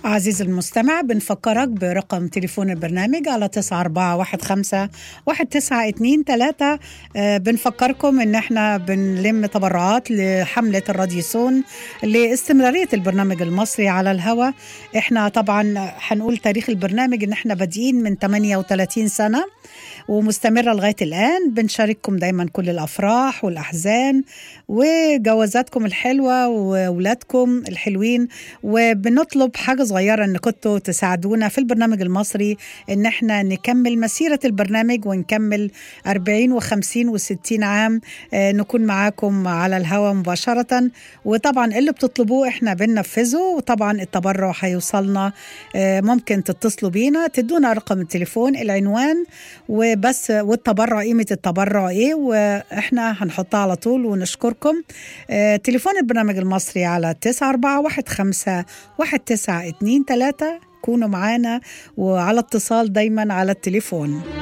عزيزي المستمع بنفكرك برقم تليفون البرنامج على تسعة أربعة واحد خمسة واحد تسعة اتنين تلاتة آه، بنفكركم إن إحنا بنلم تبرعات لحملة الراديسون لاستمرارية البرنامج المصري على الهواء إحنا طبعا هنقول تاريخ البرنامج إن إحنا بادئين من 38 سنة ومستمرة لغاية الآن بنشارككم دايما كل الأفراح والأحزان وجوازاتكم الحلوة وأولادكم الحلوين وبنطلب حاجة صغيرة إن كنتوا تساعدونا في البرنامج المصري إن إحنا نكمل مسيرة البرنامج ونكمل 40 و50 و60 عام آه، نكون معاكم على الهواء مباشرة وطبعا اللي بتطلبوه إحنا بننفذه وطبعا التبرع هيوصلنا آه، ممكن تتصلوا بينا تدونا رقم التليفون العنوان وبس والتبرع قيمة التبرع إيه وإحنا هنحطها على طول ونشكركم آه، تليفون البرنامج المصري على 9415 1923 كونوا معانا وعلى اتصال دايما على التليفون